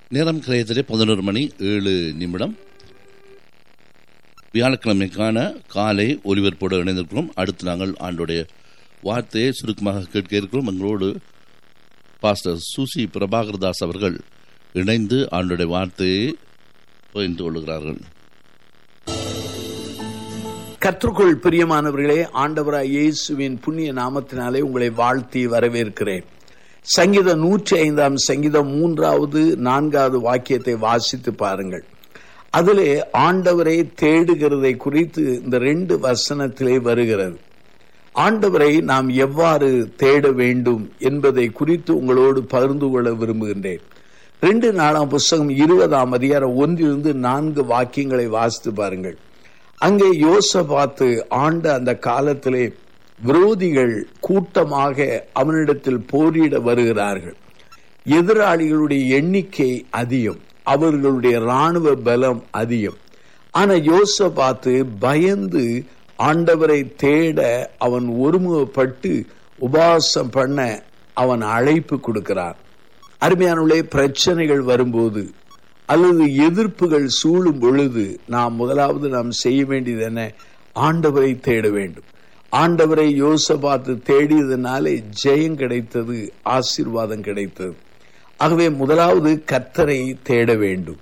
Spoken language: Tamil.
நேரம் கிரயத்திலே பதினோரு மணி ஏழு நிமிடம் வியாழக்கிழமைக்கான காலை ஒலிபரப்போடு இணைந்திருக்கிறோம் அடுத்து நாங்கள் ஆண்டுடைய வார்த்தையை சுருக்கமாக கேட்க இருக்கிறோம் எங்களோடு பாஸ்டர் சுசி பிரபாகர்தாஸ் அவர்கள் இணைந்து ஆண்டுடைய வார்த்தையை பகிர்ந்து கொள்கிறார்கள் கற்றுக்குள் பிரியமானவர்களே ஆண்டவராய் இயேசுவின் புண்ணிய நாமத்தினாலே உங்களை வாழ்த்தி வரவேற்கிறேன் சங்கீதம் நூற்றி ஐந்தாம் சங்கீதம் மூன்றாவது நான்காவது வாக்கியத்தை வாசித்து பாருங்கள் அதிலே ஆண்டவரை தேடுகிறதை குறித்து இந்த ரெண்டு வசனத்திலே வருகிறது ஆண்டவரை நாம் எவ்வாறு தேட வேண்டும் என்பதை குறித்து உங்களோடு பகிர்ந்து கொள்ள விரும்புகின்றேன் ரெண்டு நாளாம் புஸ்தகம் இருபதாம் அதிகாரம் ஒன்றிலிருந்து நான்கு வாக்கியங்களை வாசித்து பாருங்கள் அங்கே யோசபாத்து ஆண்ட அந்த காலத்திலே விரோதிகள் கூட்டமாக அவனிடத்தில் போரிட வருகிறார்கள் எதிராளிகளுடைய எண்ணிக்கை அதிகம் அவர்களுடைய ராணுவ பலம் அதிகம் ஆனா யோசபாத்து பயந்து ஆண்டவரை தேட அவன் ஒருமுகப்பட்டு உபாசம் பண்ண அவன் அழைப்பு கொடுக்கிறான் அருமையானுள்ளே பிரச்சனைகள் வரும்போது அல்லது எதிர்ப்புகள் சூழும் பொழுது நாம் முதலாவது நாம் செய்ய வேண்டியது என்ன ஆண்டவரை தேட வேண்டும் ஆண்டவரை யோசபாத்து தேடியதனாலே ஜெயம் கிடைத்தது ஆசீர்வாதம் கிடைத்தது ஆகவே முதலாவது கத்தரை தேட வேண்டும்